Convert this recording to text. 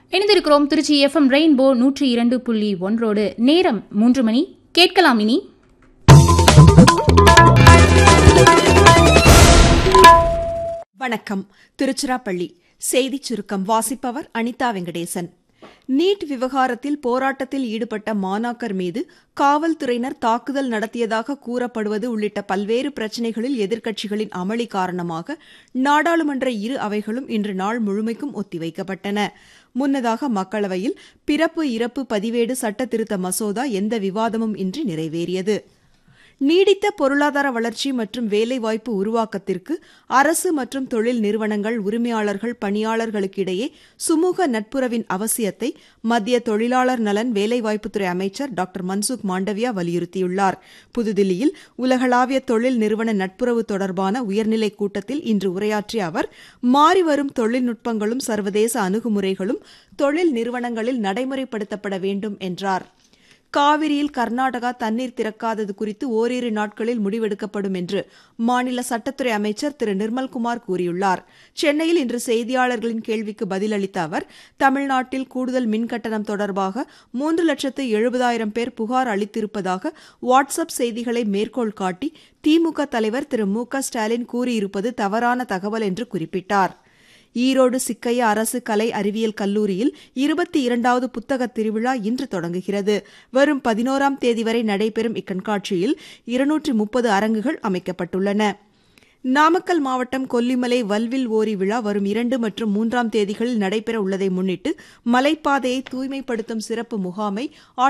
இணைந்திருக்கிறோம் Trichy FM rainbow நூற்றி இரண்டு புள்ளி ஒன்றோடு நேரம் மூன்று மணி கேட்கலாம் இனி வணக்கம் திருச்சிராப்பள்ளி செய்திச் சுருக்கம் வாசிப்பவர் அனிதா வெங்கடேசன் நீட் விவகாரத்தில் போராட்டத்தில் ஈடுபட்ட மாணாக்கர் மீது காவல்துறையினர் தாக்குதல் நடத்தியதாக கூறப்படுவது உள்ளிட்ட பல்வேறு பிரச்சினைகளில் எதிர்க்கட்சிகளின் அமளி காரணமாக நாடாளுமன்ற இரு அவைகளும் இன்று நாள் முழுமைக்கும் ஒத்திவைக்கப்பட்டன முன்னதாக மக்களவையில் பிறப்பு இறப்பு பதிவேடு சட்ட திருத்த மசோதா எந்த விவாதமும் இன்றி நிறைவேறியது நீடித்த பொருளாதார வளர்ச்சி மற்றும் வேலைவாய்ப்பு உருவாக்கத்திற்கு அரசு மற்றும் தொழில் நிறுவனங்கள் உரிமையாளர்கள் பணியாளர்களுக்கிடையே சுமூக நட்புறவின் அவசியத்தை மத்திய தொழிலாளர் நலன் வேலைவாய்ப்புத்துறை அமைச்சர் டாக்டர் மன்சுக் மாண்டவியா வலியுறுத்தியுள்ளார் புதுதில்லியில் உலகளாவிய தொழில் நிறுவன நட்புறவு தொடர்பான உயர்நிலைக் கூட்டத்தில் இன்று உரையாற்றிய அவர் மாறிவரும் தொழில்நுட்பங்களும் சர்வதேச அணுகுமுறைகளும் தொழில் நிறுவனங்களில் நடைமுறைப்படுத்தப்பட வேண்டும் என்றார் காவிரியில் கர்நாடகா தண்ணீர் திறக்காதது குறித்து ஓரிரு நாட்களில் முடிவெடுக்கப்படும் என்று மாநில சட்டத்துறை அமைச்சர் திரு நிர்மல்குமார் கூறியுள்ளார் சென்னையில் இன்று செய்தியாளர்களின் கேள்விக்கு பதிலளித்த அவர் தமிழ்நாட்டில் கூடுதல் மின்கட்டணம் தொடர்பாக மூன்று லட்சத்து எழுபதாயிரம் பேர் புகார் அளித்திருப்பதாக வாட்ஸ்அப் செய்திகளை மேற்கோள் காட்டி திமுக தலைவர் திரு மு க ஸ்டாலின் கூறியிருப்பது தவறான தகவல் என்று குறிப்பிட்டார் ஈரோடு சிக்கைய அரசு கலை அறிவியல் கல்லூரியில் இருபத்தி இரண்டாவது புத்தக திருவிழா இன்று தொடங்குகிறது வரும் பதினோராம் தேதி வரை நடைபெறும் இக்கண்காட்சியில் இருநூற்றி முப்பது அரங்குகள் அமைக்கப்பட்டுள்ளன நாமக்கல் மாவட்டம் கொல்லிமலை வல்வில் ஓரி விழா வரும் இரண்டு மற்றும் மூன்றாம் தேதிகளில் நடைபெற உள்ளதை முன்னிட்டு மலைப்பாதையை தூய்மைப்படுத்தும் சிறப்பு முகாமை